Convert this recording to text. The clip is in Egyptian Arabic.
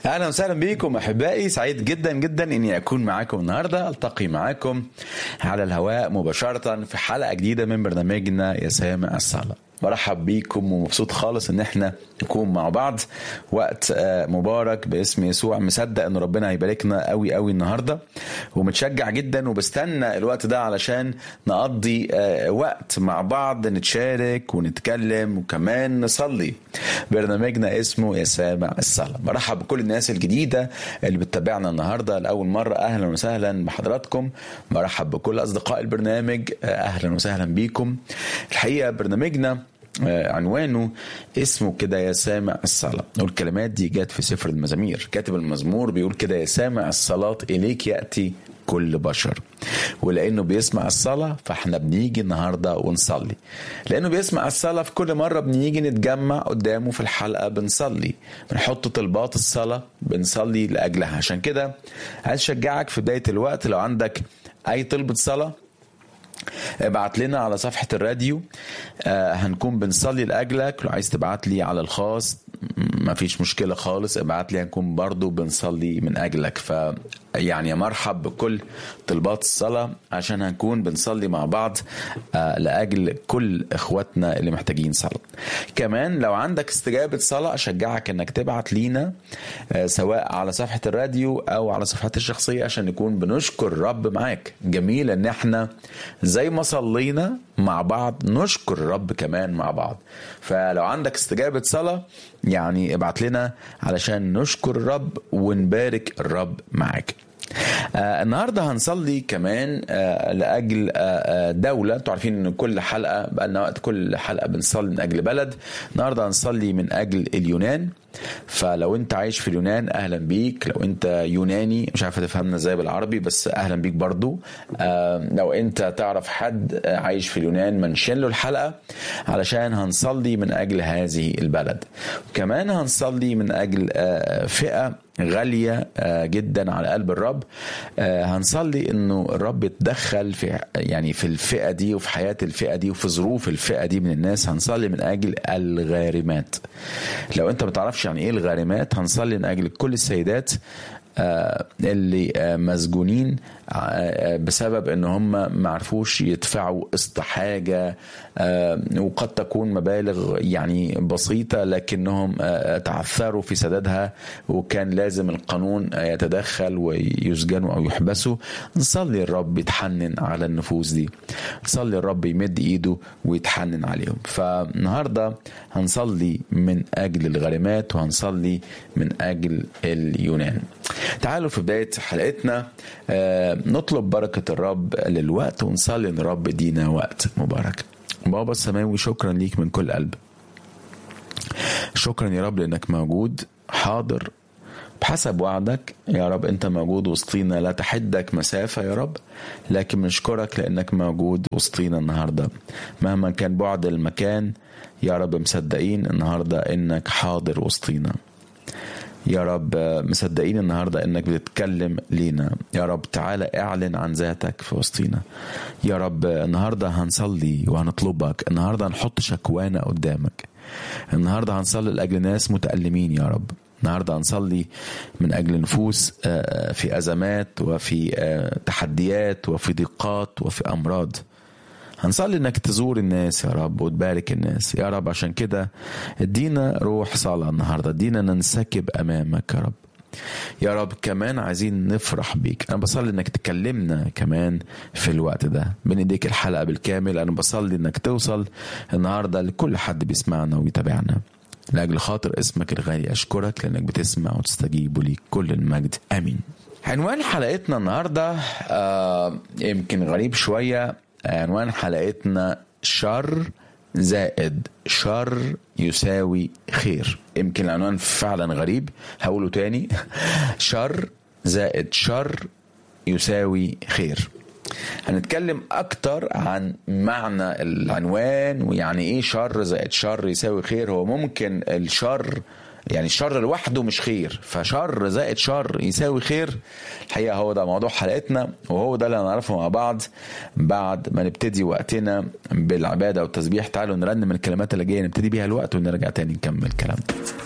اهلا وسهلا بكم احبائي سعيد جدا جدا اني اكون معاكم النهارده التقي معاكم على الهواء مباشره في حلقه جديده من برنامجنا يا سامع الصلاه برحب بيكم ومبسوط خالص ان احنا نكون مع بعض وقت مبارك باسم يسوع مصدق ان ربنا هيباركنا قوي قوي النهارده ومتشجع جدا وبستنى الوقت ده علشان نقضي وقت مع بعض نتشارك ونتكلم وكمان نصلي برنامجنا اسمه يا سامع الصلاة برحب بكل الناس الجديدة اللي بتتابعنا النهاردة لأول مرة أهلا وسهلا بحضراتكم برحب بكل أصدقاء البرنامج أهلا وسهلا بيكم الحقيقة برنامجنا عنوانه اسمه كده يا سامع الصلاة والكلمات دي جت في سفر المزامير كاتب المزمور بيقول كده يا سامع الصلاة إليك يأتي كل بشر ولانه بيسمع الصلاه فاحنا بنيجي النهارده ونصلي لانه بيسمع الصلاه في كل مره بنيجي نتجمع قدامه في الحلقه بنصلي بنحط طلبات الصلاه بنصلي لاجلها عشان كده عايز اشجعك في بدايه الوقت لو عندك اي طلبه صلاه ابعت لنا على صفحة الراديو آه هنكون بنصلي لأجلك لو عايز تبعت لي على الخاص ما فيش مشكلة خالص ابعت لي هنكون برضو بنصلي من أجلك ف يعني مرحب بكل طلبات الصلاة عشان هنكون بنصلي مع بعض آه لأجل كل إخواتنا اللي محتاجين صلاة كمان لو عندك استجابة صلاة أشجعك أنك تبعت لينا آه سواء على صفحة الراديو أو على صفحتي الشخصية عشان نكون بنشكر الرب معاك جميل أن احنا زي ما صلينا مع بعض نشكر الرب كمان مع بعض فلو عندك استجابة صلاة يعني ابعت لنا علشان نشكر الرب ونبارك الرب معاك آه النهارده هنصلي كمان آه لاجل آه دوله انتوا عارفين ان كل حلقه بقى لنا وقت كل حلقه بنصلي من اجل بلد النهارده هنصلي من اجل اليونان فلو انت عايش في اليونان اهلا بيك لو انت يوناني مش عارف تفهمنا ازاي بالعربي بس اهلا بيك برضو آه لو انت تعرف حد عايش في اليونان منشن له الحلقه علشان هنصلي من اجل هذه البلد وكمان هنصلي من اجل آه فئه غالية جدا على قلب الرب هنصلي انه الرب يتدخل في يعني في الفئة دي وفي حياة الفئة دي وفي ظروف الفئة دي من الناس هنصلي من اجل الغارمات لو انت ما تعرفش يعني ايه الغارمات هنصلي من اجل كل السيدات اللي مسجونين بسبب ان هم ما عرفوش يدفعوا قسط حاجه وقد تكون مبالغ يعني بسيطه لكنهم تعثروا في سدادها وكان لازم القانون يتدخل ويسجنوا او يحبسوا نصلي الرب يتحنن على النفوس دي نصلي الرب يمد ايده ويتحنن عليهم فالنهارده هنصلي من اجل الغريمات وهنصلي من اجل اليونان تعالوا في بدايه حلقتنا نطلب بركة الرب للوقت ونصلي ان الرب يدينا وقت مبارك بابا السماوي شكرا ليك من كل قلب شكرا يا رب لانك موجود حاضر بحسب وعدك يا رب انت موجود وسطينا لا تحدك مسافة يا رب لكن بنشكرك لانك موجود وسطينا النهاردة مهما كان بعد المكان يا رب مصدقين النهاردة انك حاضر وسطينا يا رب مصدقين النهاردة انك بتتكلم لينا يا رب تعالى اعلن عن ذاتك في وسطينا يا رب النهاردة هنصلي وهنطلبك النهاردة هنحط شكوانا قدامك النهاردة هنصلي لأجل ناس متألمين يا رب النهارده هنصلي من اجل نفوس في ازمات وفي تحديات وفي ضيقات وفي امراض هنصلي انك تزور الناس يا رب وتبارك الناس يا رب عشان كده ادينا روح صلاة النهاردة ادينا ننسكب امامك يا رب يا رب كمان عايزين نفرح بيك انا بصلي انك تكلمنا كمان في الوقت ده بين ايديك الحلقة بالكامل انا بصلي انك توصل النهاردة لكل حد بيسمعنا ويتابعنا لاجل خاطر اسمك الغالي اشكرك لانك بتسمع وتستجيب وليك كل المجد امين عنوان حلقتنا النهارده آه يمكن غريب شويه عنوان حلقتنا شر زائد شر يساوي خير يمكن العنوان فعلا غريب هقوله تاني شر زائد شر يساوي خير هنتكلم اكتر عن معنى العنوان ويعني ايه شر زائد شر يساوي خير هو ممكن الشر يعني الشر لوحده مش خير فشر زائد شر يساوي خير الحقيقه هو ده موضوع حلقتنا وهو ده اللي هنعرفه مع بعض بعد ما نبتدي وقتنا بالعباده والتسبيح تعالوا نرنم الكلمات اللي جايه نبتدي بيها الوقت ونرجع تاني نكمل كلامنا